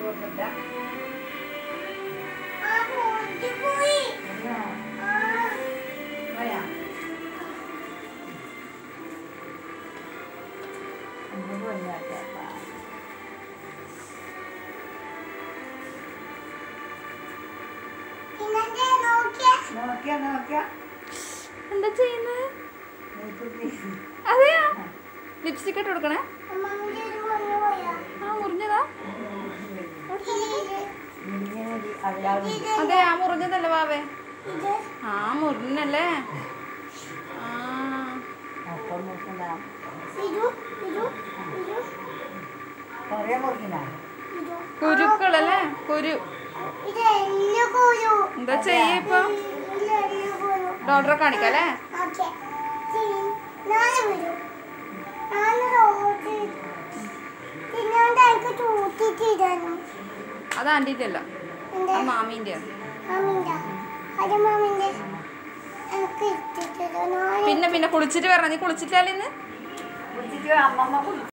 കൊടുത്തിട്ടാ ആ പോയി പോയി എന്നാ ആ പോയാ ഒന്ന് പോയിട്ടാ പിന്നെ നോക്കിയ നോക്കിയാ നോക്കിയാ എന്താ ചെയ്യുന്നത് നീക്കുട്ടി അതെയാ ലിപ്സ്റ്റിക് ഇട്ട് കൊടുക്കണേ അമ്മമ്മന്റെ ഒരു പൊന്നു പോയാ ആ മുറിഞ്ഞതാ ഇത് ഇങ്ങനെ അറിയാവുന്ന ഇത് അതെ ആ മുറിഞ്ഞതല്ലേ വാവേ ഇത് ആ മുറിഞ്ഞല്ലേ ആ അപ്പം നോക്കണ്ട ഇത് ഇത് ഇത് കുറേ മുറിക്കണ ഇത് കുരുക്കളല്ലേ കുരു ഇത് എല്ല് കുരു എന്താ ചെയ്യ ഇപ്പൊ ഇത് എല്ല് കുരു ഡോക്ടറെ കാണിക്കാം അല്ലേ ഓക്കെ നാല് വരൂ നാല് റോഡ് പിന്നാണ്ട് എനിക്ക് തൂക്കിട്ടിരുന്നു അത് ആൻറ്റീൻ്റെ എൻ്റെ ആ മാമീൻ്റെ മാമിൻ്റെ അത് മാമിൻ്റെ എനിക്ക് ഇട്ടിട്ടില്ല നാല് പിന്നെ പിന്നെ കുളിച്ചിട്ട് വരണം നീ കുളിച്ചിട്ടില്ല ഇന്ന് കുളിച്ചിട്ട് അമ്മമ്മ കുളിച്ചു